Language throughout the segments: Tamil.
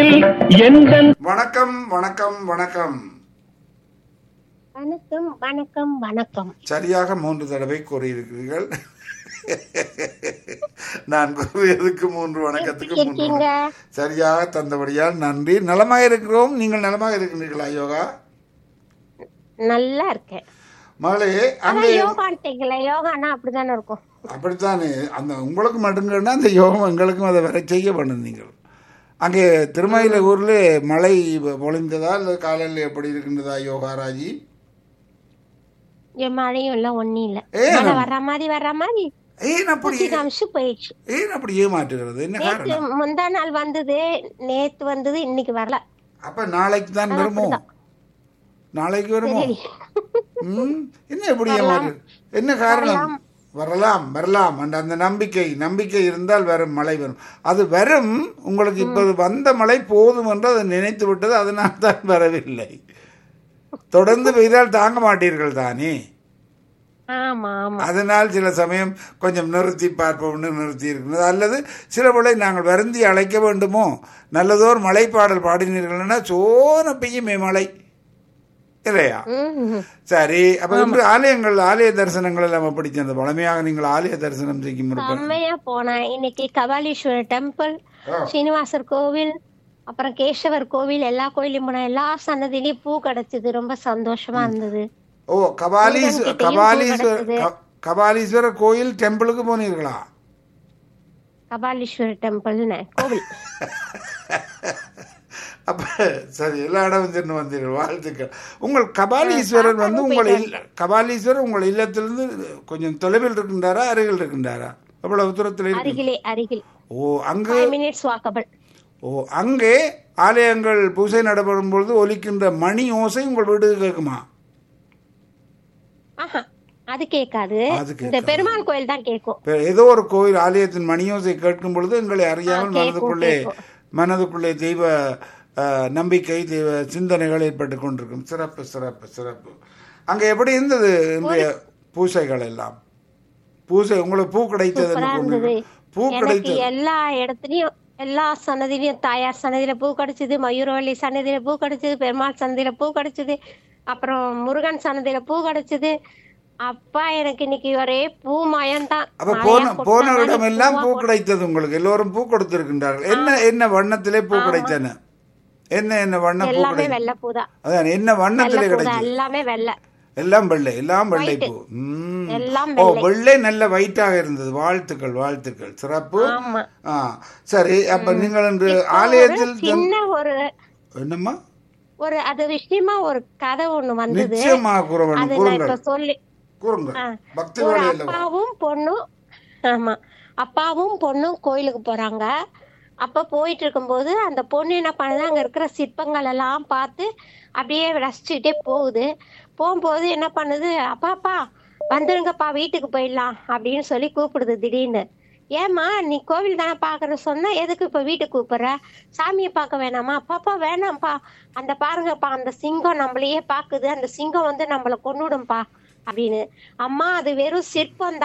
எந்த வணக்கம் வணக்கம் வணக்கம் வணக்கம் வணக்கம் வணக்கம் சரியாக மூன்று தடவை கூறியிருக்கிறீர்கள் நான் கூறியதுக்கு மூன்று வணக்கத்துக்கு மூன்று இருக்கீங்க? வணக்கம். சரியாக தந்தபடியால் நன்றி நலமாக இருக்கிறோம் நீங்கள் நலமாக இருக்கின்றீர்களா யோகா நல்லா இருக்கேன் மகளே ஆனா அங்கே யோகான்ட்டீங்களா யோகானா அப்படிதானே இருக்கும் அப்படித்தானே அந்த உங்களுக்கு மட்டுங்கன்னா அந்த யோகம் எங்களுக்கும் அதை வர செய்ய பண்ணும் நீங்கள் அங்கே திருமயில ஊரில் மழை பொழிந்ததா இல்லை காலையில் எப்படி இருக்கின்றதா யோகாராஜி என் மழையும் இல்ல ஒண்ணும் இல்ல ஏன் மழை வர்ற மாதிரி வர்ற மாதிரி ஏன் அப்படி குத்தி காமிச்சு போயிடுச்சு ஏன் அப்படி ஏமாற்றுகிறது என்ன நேத்து காரணம் முந்தா நாள் வந்தது நேத்து வந்தது இன்னைக்கு வரல அப்ப நாளைக்கு தான் வருமோ நாளைக்கு வருமோ ம் என்ன எப்படி ஏமாறு என்ன காரணம் வரலாம் வரலாம் அந்த அந்த நம்பிக்கை நம்பிக்கை இருந்தால் வரும் மழை வரும் அது வரும் உங்களுக்கு இப்போது வந்த மழை போதும் என்று அதை நினைத்து விட்டது அதனால் தான் வரவில்லை தொடர்ந்து பெய்தால் தாங்க மாட்டீர்கள் தானே ஆமா ஆமா அதனால் சில சமயம் கொஞ்சம் நிறுத்தி பார்ப்போம்னு நிறுத்தி இருக்கிறது அல்லது சில வேளை நாங்கள் வருந்தி அழைக்க வேண்டுமோ நல்லதோர் மலைப்பாடல் பாடினீர்கள்னா சோன பெய்யுமே மழை இல்லையா ம். சரி அப்ப இன்று ஆலயங்கள் ஆலய தரிசனங்கள் எல்லாம் எப்படி அந்த பழமையாக நீங்கள் ஆலய தரிசனம் செய்யும் இருப்ப செம்மையா போனேன் இன்னைக்கு கபாலீஸ்வரர் டெம்பிள் ஆ. ஸ்ரீனிவாசர் கோவில் அப்புறம் கேசவர் கோவில் எல்லா கோயிலையும் போனேன் எல்லா சன்னதிலையும் பூ கிடைச்சது ரொம்ப சந்தோஷமா இருந்தது ஓ கபாலீஸ் முருகன் கிட்டயும் கபாலீஸ்வரர் பூ க- கபாலீஸ்வரர் கோயில் டெம்பிளுக்கு போனீர்களா கபாலீஸ்வரர் டெம்பிள்னு கோவில் அப்ப சரி எல்லா இடமும் சென்று வந்தீர்கள் வாழ்த்துக்கள் உங்கள் கபாலீஸ்வரர் வந்து உங்கள் இல்ல கபாலீஸ்வரர் உங்கள் இல்லத்திலிருந்து கொஞ்சம் தொலைவில் இருக்கின்றாரா அருகில் இருக்கின்றாரா எவ்வளவு தூரத்தில் இருக்கு அருகிலே அருகில் ஓ அங்கு ஃபைவ் மினிட்ஸ் வாக்கபிள் ஓ அங்கே ஆலயங்கள் பூஜை நடைபெறும் பொழுது ஒலிக்கின்ற மணி ஓசை உங்கள் வீட்டுக்கு கேட்குமா ஆஹா அது கேட்காது அது இந்த கேட்காது. பெருமாள் கோயில் தான் கேட்கும் இப்ப ஏதோ ஒரு கோயில் ஆலயத்தின் மணியோசை கேட்கும் பொழுது எங்களை அறியாமல் கேட்கும், மனதுக்குள்ளே கேட்கும். மனதுக்குள்ளே தெய்வ அஹ், நம்பிக்கை தெய்வ சிந்தனைகள் ஏற்பட்டு கொண்டிருக்கும் சிறப்பு சிறப்பு சிறப்பு அங்க எப்படி இருந்தது இன்றைய பூசைகள் எல்லாம் பூசை உங்களுக்கு பூ கிடைத்தது சூப்பரா இருந்தது பூ எனக்கு கிடைத்தது எல்லா இடத்துலயும் எல்லா சன்னதிலையும் தாயார் சன்னதியில பூ கிடைச்சது மயூரவள்ளி சன்னதியில பூ கிடைச்சது பெருமாள் சன்னதியில பூ கிடைச்சது அப்புறம் முருகன் சன்னதியில பூ கிடைச்சது அப்பா எனக்கு இன்னைக்கு ஒரே பூ மயம்தான் அப்ப மழையா போன போன கொட்டினாலும் இடம் எல்லாம் பூவா பூ கொட்டி- கிடைத்தது உங்களுக்கு எல்லோரும் பூ கொடுத்திருக்கின்றார்கள் என்ன என்ன வண்ணத்திலே பூ கிடைத்தன என்ன என்ன வண்ண பூ எல்லாமே கிடைத்தது வெள்ளை பூதான் அதான் என்ன வண்ணத்திலே வெள்ளை பூதான் கிடைச்சது எல்லாமே வெள்ளை எல்லாம் வெள்ளை எல்லாம் வெள்ளை பூ ம். எல்லாம் ஓ வெள்ளை. வெள்ளை நல்ல வைட்டாக இருந்தது வாழ்த்துக்கள் வாழ்த்துக்கள் சிறப்பு ஆமா ஆ சரி அப்ப நீங்கள் இன்று ஒரு ஆலயத்தில் சென்- சின்ன ஒரு என்னம்மா ஒரு அது விஷயமா ஒரு கதை ஒண்ணு வந்தது நிச்சயமாக கூற வேண்டும் அது நான் கூறுங்கள் இப்ப சொல்லி கூறுங்கள் ஆ. பக்தி ஒரு வேலை அல்லவா அப்பாவும் பொண்ணும் ஆமா அப்பாவும் பொண்ணும் கோயிலுக்கு போறாங்க அப்ப போயிட்டு இருக்கும்போது அந்த பொண்ணு என்ன பண்ணுது அங்க இருக்கிற சிற்பங்கள் எல்லாம் பார்த்து அப்படியே ரசிச்சுக்கிட்டே போகுது போகும்போது என்ன பண்ணுது அப்பா அப்பா வந்துருங்கப்பா வீட்டுக்கு போயிடலாம் அப்படின்னு சொல்லி கூப்பிடுது திடீர்னு ஏம்மா நீ கோவில் தானே பாக்குற சொன்னா எதுக்கு இப்ப வீட்டுக்கு கூப்பிடுற சாமியை பார்க்க வேணாமா அப்பாப்பா வேணாம்ப்பா அந்த பாருங்கப்பா அந்த சிங்கம் நம்மளையே பாக்குது அந்த சிங்கம் வந்து நம்மள கொன்னுடும்பா அப்படின்னு அம்மா அது வெறும் சிற்பம்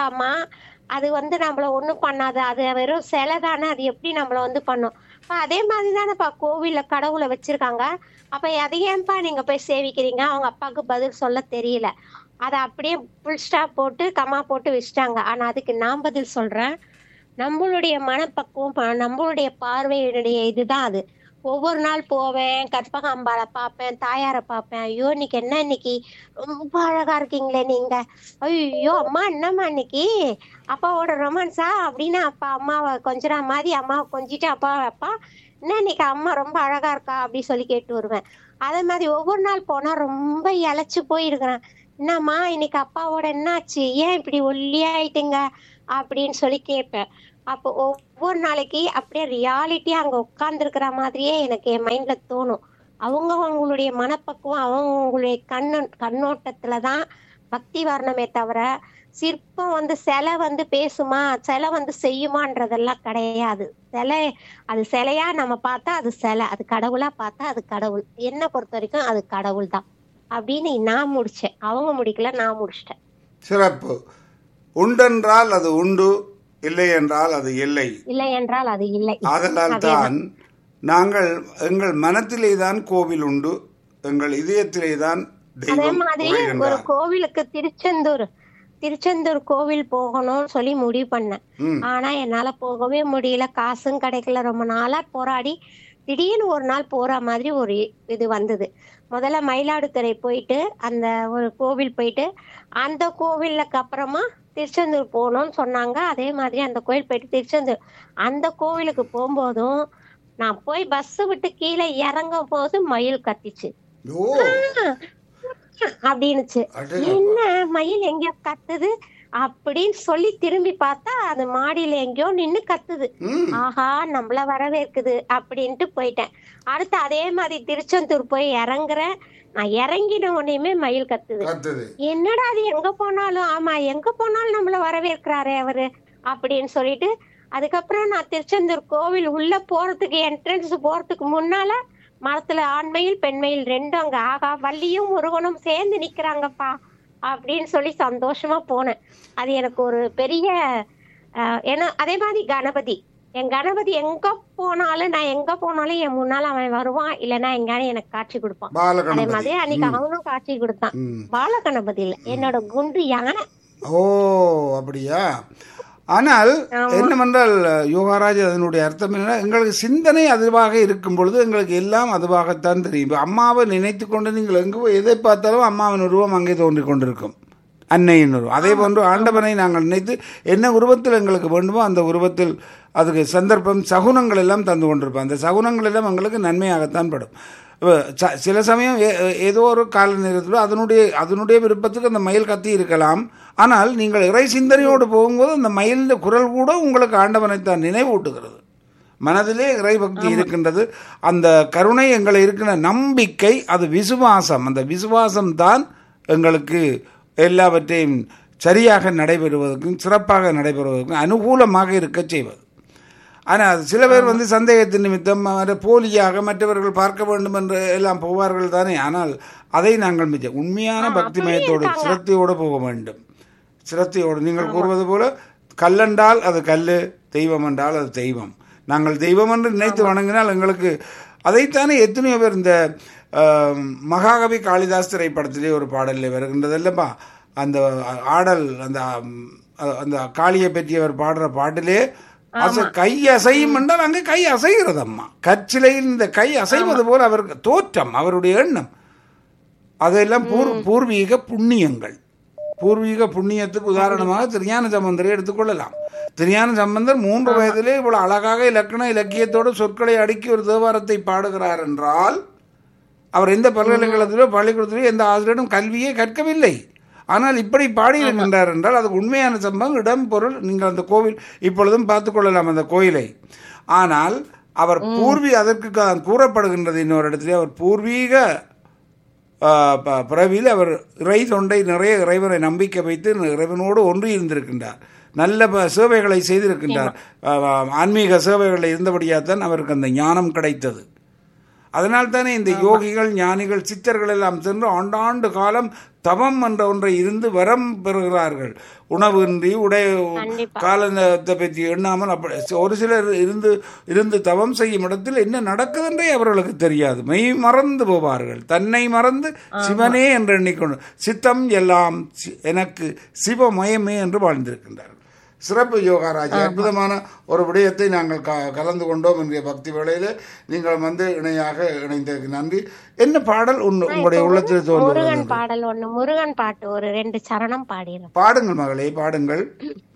அது வந்து நம்மள ஒண்ணும் பண்ணாது அது வெறும் சிலை தானே அது எப்படி நம்மள வந்து பண்ணும் அப்ப அதே மாதிரி தானேப்பா கோவில்ல கடவுளை வச்சிருக்காங்க அப்ப அதை ஏன்பா நீங்க போய் சேவிக்கிறீங்க அவங்க அப்பாவுக்கு பதில் சொல்ல தெரியல அதை அப்படியே ஃபுல் ஸ்டாப் போட்டு கமா போட்டு வச்சுட்டாங்க ஆனா அதுக்கு நான் பதில் சொல்றேன் நம்மளுடைய மனப்பக்குவம் ப- நம்மளுடைய பார்வையினுடைய இதுதான் அது ஒவ்வொரு நாள் போவேன் கற்பகாம்பாளை பார்ப்பேன் தாயாரை பார்ப்பேன் ஐயோ இன்னைக்கு என்ன இன்னைக்கு ரொம்ப அழகா இருக்கீங்களே நீங்க ஐயோ அம்மா என்னம்மா இன்னைக்கு அப்பாவோட ரொமான்ஸா அப்படின்னு அப்பா அம்மாவை கொஞ்சிற மாதிரி அம்மாவை கொஞ்சிட்டு அப்பா அப்பா என்ன இன்னைக்கு அம்மா ரொம்ப அழகா இருக்கா அப்படி சொல்லி கேட்டு வருவேன் அதே மாதிரி ஒவ்வொரு நாள் போனா ரொம்ப இழைச்சு போயிருக்கிறேன் என்னம்மா இன்னைக்கு அப்பாவோட என்னாச்சு ஏன் இப்படி ஒல்லியாயிட்டீங்க அப்படின்னு சொல்லி கேட்பேன் அப்போ ஒவ்வொரு நாளைக்கு அப்படியே ரியாலிட்டியா அங்க உட்கார்ந்துருக்கிற மாதிரியே எனக்கு என் மைண்ட்ல தோணும் அவங்க அவங்களுடைய மனப்பக்குவம் அவங்களுடைய கண்ணு கண்ணோட்டத்துல தான் பக்தி வரணுமே தவிர சிற்பம் வந்து சிலை வந்து பேசுமா சிலை வந்து செய்யுமான்றதெல்லாம் கிடையாது சிலை அது சிலையா நம்ம பார்த்தா அது சிலை அது கடவுளா பார்த்தா அது கடவுள் என்னை பொறுத்த வரைக்கும் அது கடவுள் தான் அப்படின்னு நான் முடிச்சேன் அவங்க முடிக்கல நான் முடிச்சிட்டேன் சிறப்பு உண்டென்றால் அது உண்டு இல்லை என்றால் அது இல்லை இல்லை என்றால் அது இல்லை ஆதலால் தான் நாங்கள் எங்கள் மனத்திலே தான் கோவில் உண்டு எங்கள் இதயத்திலே தான் அதே தெய்வம் மாதிரி ஒரு உறைகின்றார் கோவிலுக்கு திருச்செந்தூர் திருச்செந்தூர் கோவில் போகணும்னு சொல்லி முடிவு பண்ணேன் ம். ஆனா என்னால போகவே முடியல காசும் கிடைக்கல ரொம்ப நாளா போராடி திடீர்னு ஒரு நாள் போற மாதிரி ஒரு இது வந்தது முதல்ல மயிலாடுதுறை போயிட்டு அந்த ஒரு கோவில் போயிட்டு அந்த கோவிலுக்கு அப்புறமா திருச்செந்தூர் போகணும்னு சொன்னாங்க அதே மாதிரி அந்த கோவில் போயிட்டு திருச்செந்தூர் அந்த கோவிலுக்கு போகும்போதும் நான் போய் பஸ் விட்டு கீழே இறங்கும் போது மயில் கத்திச்சு ஓ அப்படின்னுச்சு அடேங்கப்பா. என்ன மயில் எங்கேயோ கத்துது அப்படின்னு சொல்லி திரும்பி பார்த்தா அது மாடியில எங்கேயோ நின்னு கத்துது ம் ஆஹா நம்மள வரவேற்குது அப்படின்ட்டு போயிட்டேன் அடுத்து அதே மாதிரி திருச்செந்தூர் போய் இறங்குறேன் நான் இறங்கின உடனேயுமே மயில் கத்துது கத்துது என்னடா அது எங்க போனாலும் ஆமா எங்க போனாலும் நம்மள வரவேற்கிறாரே அவரு அப்படின்னு சொல்லிட்டு அதுக்கப்புறம் நான் திருச்செந்தூர் கோவில் உள்ள போறதுக்கு என்ட்ரன்ஸ் போறதுக்கு முன்னால மரத்துல ஆண்மையில் பெண்மையில் ரெண்டும் அங்க ஆகா வள்ளியும் முருகனும் சேர்ந்து நிக்கிறாங்கப்பா அப்படின்னு சொல்லி சந்தோஷமா போனேன் அது எனக்கு ஒரு பெரிய அஹ், ஏன்னா அதே மாதிரி கணபதி என் கணபதி எங்க போனாலும் நான் எங்க போனாலும் என் முன்னால அவன் வருவான் இல்லைன்னா எங்கேயாவது எனக்கு காட்சி கொடுப்பான் அதே பாலகணபதி மாதிரி அன்னைக்கு அவனும் காட்சி கொடுத்தான் ம். பால கணபதி இல்ல என்னோட குண்டு யானை ஓ அப்படியா ஆனால் என்னவென்றால் யோகாராஜ் அதனுடைய அர்த்தம் என்ன எங்களுக்கு சிந்தனை அதுவாக இருக்கும் பொழுது எங்களுக்கு எல்லாம் அதுவாகத்தான் தெரியும் இப்ப அம்மாவை நினைத்து கொண்டு நீங்கள் எங்கு எதை பார்த்தாலும் அம்மாவின் உருவம் அங்கே தோன்றிக் கொண்டிருக்கும் அன்னையின் உருவம் அதே போன்று ஆண்டவனை நாங்கள் நினைத்து என்ன உருவத்தில் எங்களுக்கு வேண்டுமோ அந்த உருவத்தில் அதுக்கு சந்தர்ப்பம் சகுனங்கள் எல்லாம் தந்து கொண்டிருப்போம் அந்த சகுனங்கள் எல்லாம் எங்களுக்கு நன்மையாகத்தான் படும் இப்ப ச- சில சமயம் ஏ- ஏதோ ஒரு கால நேரத்தில் அதனுடைய அதனுடைய விருப்பத்துக்கு அந்த மயில் கத்தி இருக்கலாம் ஆனால் நீங்கள் இறை சிந்தனையோடு போகும்போது அந்த மயிலின் குரல் கூட உங்களுக்கு ஆண்டவனைத்தான் நினைவூட்டுகிறது மனதிலே இறைபக்தி இருக்கின்றது அந்த கருணை எங்களை இருக்கிற நம்பிக்கை அது விசுவாசம் அந்த விசுவாசம் தான் எங்களுக்கு எல்லாவற்றையும் சரியாக நடைபெறுவதற்கும் சிறப்பாக நடைபெறுவதற்கும் அனுகூலமாக இருக்கச் செய்வது ஆனால் சில பேர் வந்து சந்தேகத்தின் நிமித்தம் மற்ற போலியாக மற்றவர்கள் பார்க்க வேண்டும் என்று எல்லாம் போவார்கள் தானே ஆனால் அதை நாங்கள் மிச்ச உண்மையான பக்திமயத்தோடு சிரத்தையோடு போக வேண்டும் சிரத்தையோடு நீங்கள் கூறுவது போல கல்லென்றால் அது கல் தெய்வம் என்றால் அது தெய்வம் நாங்கள் தெய்வம் என்று நினைத்து வணங்கினால் எங்களுக்கு அதைத்தானே எத்தனையோ பேர் இந்த ஆஹ், மகாகவி காளிதாஸ் திரைப்படத்திலே ஒரு பாடலில் வருகின்றது அல்லப்பா அந்த ஆடல் அந்த ம், அந்த காளியை பற்றி அவர் பாடுற பாட்டிலே அசை கை அசையும் என்றால் அங்கே கை அசைகிறது அம்மா கற்சிலையில் இந்த கை அசைவது போல அவருக்கு தோற்றம் அவருடைய எண்ணம் அதெல்லாம் பூர் பூர்வீக புண்ணியங்கள் பூர்வீக புண்ணியத்துக்கு உதாரணமாக திருஞான சம்பந்தரை எடுத்துக்கொள்ளலாம் திருஞான சம்பந்தர் மூன்று வயதிலே இவ்வளவு அழகாக இலக்கண இலக்கியத்தோடு சொற்களை அடுக்கி ஒரு தேவாரத்தை பாடுகிறார் என்றால் அவர் எந்த பல்கலைக்கழகத்திலோ பள்ளிக்கூடத்திலோ எந்த ஆசிரியரும் கல்வியை கற்கவில்லை ஆனால் இப்படி பாடியிருக்கின்றார் என்றால் அது உண்மையான சம்பவம் இடம் பொருள் நீங்கள் அந்த கோவில் இப்பொழுதும் பார்த்துக் கொள்ளலாம் அந்த கோயிலை ஆனால் அவர் பூர்வீ அதற்கு கா- கூறப்படுகின்றது இன்னொரு இடத்துல அவர் பூர்வீக ஆ, ப- பிறவியில் அவர் இறை தொண்டை நிறைய இறைவனை நம்பிக்கை வைத்து இறைவனோடு ஒன்றி இருந்திருக்கின்றார் நல்ல ப- சேவைகளை செய்திருக்கின்றார் ஆ, ஆ, ஆன்மீக சேவைகளில் இருந்தபடியாக தான் அவருக்கு அந்த ஞானம் கிடைத்தது அதனால் தானே இந்த யோகிகள் ஞானிகள் சித்தர்கள் எல்லாம் சென்று ஆண்டாண்டு காலம் தவம் என்ற ஒன்றை இருந்து வரம் பெறுகிறார்கள் உணவின்றி உடை கண்டிப்பா. காலத்தை பற்றி எண்ணாமல் அப்படி ஒரு சிலர் இருந்து இருந்து தவம் செய்யும் இடத்தில் என்ன நடக்குதுன்றே அவர்களுக்கு தெரியாது மெய் மறந்து போவார்கள் தன்னை மறந்து சிவனே என்று எண்ணிக்கொண்டு சித்தம் எல்லாம் சி- எனக்கு சிவமயமே என்று வாழ்ந்திருக்கின்றார்கள் சிறப்பு யோகாராஜ் அற்புதமான ஒரு விடயத்தை நாங்கள் க கலந்து கொண்டோம் இன்றைய பக்தி வேளையில் நீங்கள் வந்து இணையாக இணைந்ததுக்கு நன்றி என்ன பாடல் உன் உங்களுடைய உள்ளத்தில் தோன்றுகிறது முருகன் பாடல் ஒண்ணு முருகன் பாட்டு ஒரு ரெண்டு சரணம் பாடிடுறேன் பாடுங்கள் மகளே பாடுங்கள்